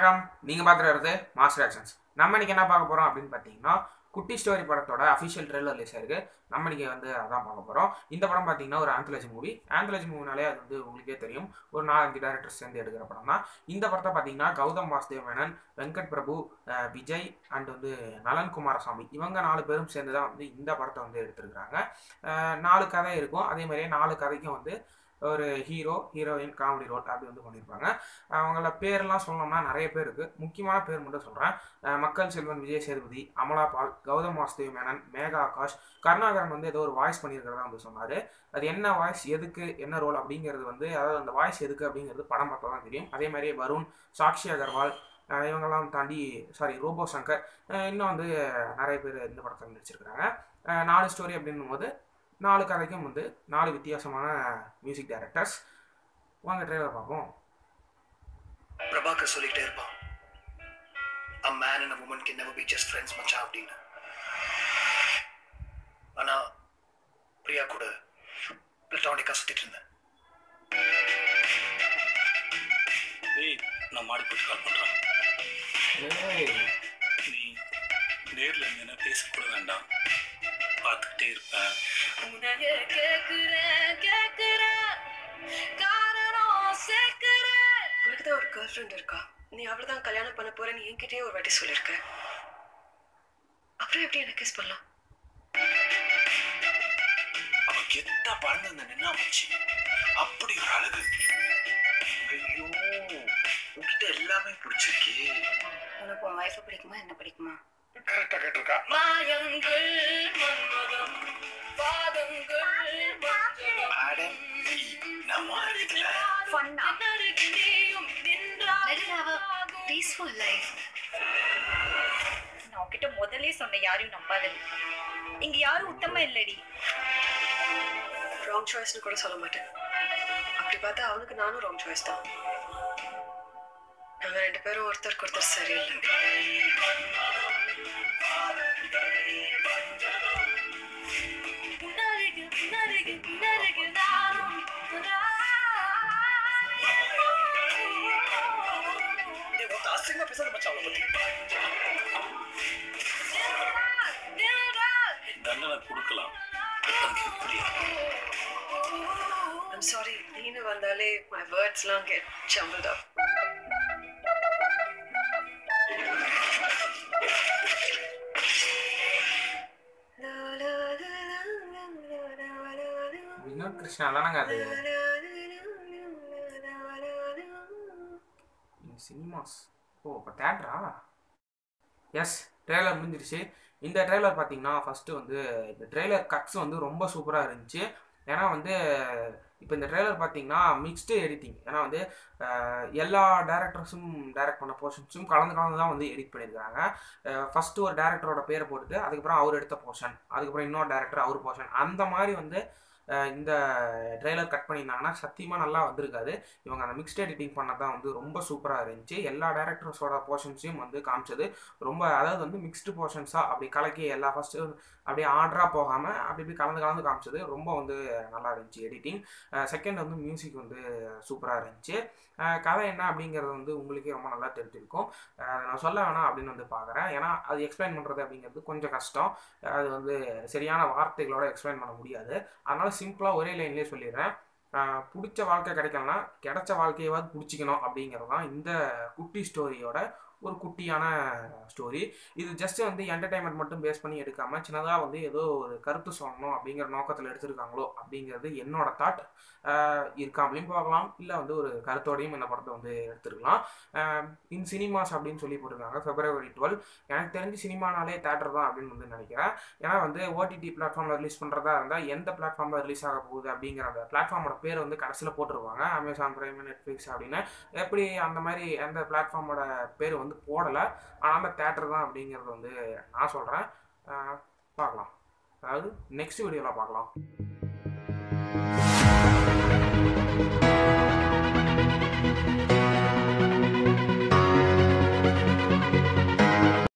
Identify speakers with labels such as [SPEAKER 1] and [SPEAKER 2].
[SPEAKER 1] வணக்கம் நீங்கள் பார்த்துட்டு மாஸ்டர் ஆக்ஷன்ஸ் நம்ம இன்னைக்கு என்ன பார்க்க போகிறோம் அப்படின்னு பார்த்தீங்கன்னா குட்டி ஸ்டோரி படத்தோட அஃபிஷியல் ட்ரெயிலர் ரிலீஸ் ஆயிருக்கு நம்ம இன்னைக்கு வந்து அதான் பார்க்க போகிறோம் இந்த படம் பார்த்தீங்கன்னா ஒரு ஆந்தாலஜி மூவி ஆந்தாலஜி மூவினாலே அது வந்து உங்களுக்கே தெரியும் ஒரு நாலஞ்சு டேரக்டர்ஸ் சேர்ந்து எடுக்கிற படம் தான் இந்த படத்தை பார்த்தீங்கன்னா கௌதம் வாசுதேவ் மேனன் வெங்கட் பிரபு அஹ், விஜய் அண்ட் வந்து நலன் குமாரசாமி இவங்க நாலு பேரும் சேர்ந்து தான் வந்து இந்த படத்தை வந்து எடுத்திருக்கிறாங்க அஹ், நாலு கதை இருக்கும் அதே மாதிரியே நாலு கதைக்கும் வந்து ஒரு ஹீரோ ஹீரோயின் காமெடி ரோல் அப்படி வந்து பண்ணியிருப்பாங்க அவங்கள பேர்லாம் சொல்லணும்னா நிறைய பேர் இருக்குது முக்கியமான பேர் மட்டும் சொல்கிறேன் மக்கள் செல்வன் விஜய் சேதுபதி அமலா பால் கௌதம் வாசுதேவ் மேனன் மேகா ஆகாஷ் கருணாகரன் வந்து ஏதோ ஒரு வாய்ஸ் பண்ணியிருக்கிறதா வந்து சொன்னார் அது என்ன வாய்ஸ் எதுக்கு என்ன ரோல் அப்படிங்கிறது வந்து அதாவது அந்த வாய்ஸ் எதுக்கு அப்படிங்கிறது படம் பார்த்தா தான் தெரியும் அதே மாதிரியே வருண் சாக்ஷி அகர்வால் அஹ் இவங்கெல்லாம் தாண்டி சாரி ரோபோ சங்கர் அஹ் இன்னும் வந்து நிறைய பேர் இந்த படத்தில் நடிச்சிருக்கிறாங்க அஹ் நாலு ஸ்டோரி அப்படின்னும் போது நாலு கதைக்கும் வந்து நாலு வித்தியாசமான மியூசிக் டைரக்டர்ஸ் வாங்க ட்ரெயிலர் பார்ப்போம்
[SPEAKER 2] பிரபாகர் சொல்லிட்டே இருப்பான் a man and a woman can never be just friends மச்சான் அப்படின்னு ஆனா பிரியா கூட பிளட்டானிக்கா சுத்திட்டு இருந்தேன்
[SPEAKER 3] டேய் நான் மாடி போட்டு கால் பண்றேன் நீ நேர்ல இருந்தேன்னா பேசக்கூட வேண்டாம் பார்த்துக்கிட்டே இருப்பேன்
[SPEAKER 4] உனக்கு கேக்குறேன் கேக்குறேன் காரணம் சேர்க்கிறேன்
[SPEAKER 5] உனக்கு தான் ஒரு கேர்ள் ஃப்ரெண்ட் இருக்கா நீ அவளை தான் கல்யாணம் பண்ண போறேன்னு என்கிட்டயே ஒரு வாட்டி சொல்லியிருக்க அப்புறம் எப்படி எனக்கு கிஸ் பண்ணலாம்
[SPEAKER 2] அவ கெத்தா பறந்து அந்த நின்னா மச்சி அப்படி ஒரு அழகு ஐயோ உன்கிட்ட எல்லாமே பிடிச்சிருக்கே
[SPEAKER 4] உனக்கு உன் வைஃபை பிடிக்குமா என்ன பிடிக்குமா
[SPEAKER 2] கரெக்டா கேட்டிருக்கா
[SPEAKER 4] மாயங்கள் மன்மதம் பாதங்கள் மஞ்சள்
[SPEAKER 2] ஆடம் நம்ம அழகுல
[SPEAKER 4] ஃபன்னா நீயும்
[SPEAKER 5] Let her have a peaceful life
[SPEAKER 6] நான் உன்கிட்ட முதல்ல சொன்ன யாரையும் நம்பாதடி இங்க யாரும் உத்தம இல்லடி
[SPEAKER 5] ராங் சாய்ஸ்னு கூட சொல்ல மாட்டேன் அப்படி பார்த்தா அவனுக்கு நானும் ராங் சாய்ஸ் தான் நாங்க ரெண்டு பேரும் ஒருத்தருக்கு ஒருத்தர் சரியில்லை
[SPEAKER 4] உன்னருகு உன்னருகு உன்னருகு நானும்
[SPEAKER 2] ஏய், ஒருத்தன் அசிங்கமா பேசாத மச்சான் அவளை பத்தி
[SPEAKER 3] தண்டனை கொடுக்கலாம் அதுக்கு எப்படியா
[SPEAKER 5] ஐம் சாரி நீனு வந்தாலே மை வேர்ட்ஸ்லாம் get jumbled up
[SPEAKER 1] Vinod Krishna தானங்க அது சினிமாஸ் ஓ இப்போ தேட்டரா எஸ் ட்ரெய்லர் முடிஞ்சிருச்சு இந்த ட்ரெய்லர் பார்த்தீங்கன்னா ஃபஸ்ட்டு வந்து இந்த ட்ரெய்லர் கட்ஸ் வந்து ரொம்ப சூப்பராக இருந்துச்சு ஏன்னா வந்து இப்போ இந்த ட்ரெய்லர் பார்த்தீங்கன்னா மிக்ஸ்டு எடிட்டிங் ஏன்னா வந்து அஹ், எல்லா டேரக்டர்ஸும் டைரக்ட் பண்ண போர்ஷன்ஸும் கலந்து கலந்து தான் வந்து எடிட் பண்ணியிருக்காங்க ஃபஸ்ட்டு ஒரு டேரக்டரோட பேரை போட்டுட்டு அதுக்கப்புறம் அவர் எடுத்த போர்ஷன் அதுக்கப்புறம் இன்னொரு டேரக்டர் அவர் போர்ஷன் அந்த மாதிரி வந்து அஹ், இந்த ட்ரெய்லர் கட் பண்ணியிருந்தாங்கன்னா சத்தியமாக நல்லா வந்திருக்காது இவங்க அந்த மிக்ஸ்ட் எடிட்டிங் பண்ணது தான் வந்து ரொம்ப சூப்பராக இருந்துச்சு எல்லா டேரக்டர்ஸோட போர்ஷன்ஸையும் வந்து காமிச்சது ரொம்ப அதாவது வந்து மிக்ஸ்டு போர்ஷன்ஸாக அப்படி கலக்கி எல்லா ஃபஸ்ட்டு அப்படியே ஆர்டராக போகாமல் அப்படி இப்படி கலந்து கலந்து காமிச்சது ரொம்ப வந்து நல்லா இருந்துச்சு எடிட்டிங் செகண்ட் வந்து மியூசிக் வந்து சூப்பராக இருந்துச்சு அஹ் கதை என்ன அப்படிங்கிறது வந்து உங்களுக்கே ரொம்ப நல்லா தெரிஞ்சிருக்கும் அஹ் அதை நான் சொல்ல வேணாம் அப்படின்னு வந்து பார்க்குறேன் ஏன்னா அது எக்ஸ்பிளைன் பண்ணுறது அப்படிங்கிறது கொஞ்சம் கஷ்டம் அது வந்து சரியான வார்த்தைகளோட எக்ஸ்பிளைன் பண்ண முடியாது அதனால் சிம்பிளாக ஒரே லைன்லேயே சொல்லிடுறேன் ஆஹ் பிடிச்ச வாழ்க்கை கிடைக்கலனா கிடைச்ச வாழ்க்கையவாது பிடிச்சிக்கணும் அப்படிங்கிறது தான் இந்த குட்டி ஸ்டோரியோட ஒரு குட்டியான ஸ்டோரி இது ஜஸ்ட் வந்து என்டர்டைன்மெண்ட் மட்டும் பேஸ் பண்ணி எடுக்காமல் சின்னதாக வந்து ஏதோ ஒரு கருத்து சொல்லணும் அப்படிங்கிற நோக்கத்தில் எடுத்திருக்காங்களோ அப்படிங்கிறது என்னோட தாட் இருக்காமலையும் போகலாம் இல்லை வந்து ஒரு கருத்தோடையும் இந்த படத்தை வந்து எடுத்துருக்கலாம் இன் சினிமாஸ் அப்படின்னு சொல்லி போட்டிருக்காங்க ஃபெப்ரவரி டுவெல் எனக்கு தெரிஞ்சு சினிமானாலே தேட்டர் தான் அப்படின்னு வந்து நினைக்கிறேன் ஏன்னா வந்து ஓடிடி பிளாட்ஃபார்மில் ரிலீஸ் பண்ணுறதா இருந்தால் எந்த பிளாட்ஃபார்மில் ரிலீஸ் ஆக போகுது அப்படிங்கிற அந்த பிளாட்ஃபார்மோட பேர் வந்து கடைசியில் போட்டிருப்பாங்க அமேசான் பிரைம் நெட்ஃப்ளிக்ஸ் அப்படின்னு எப்படி அந்த மாதிரி எந்த பிளாட்ஃபார்மோட பேர் வந்து போடலை ஆனால் தேட்டர் தான் அப்படிங்கிறது வந்து நான் சொல்கிறேன் பார்க்கலாம் அதாவது நெக்ஸ்ட் வீடியோவில் பார்க்கலாம்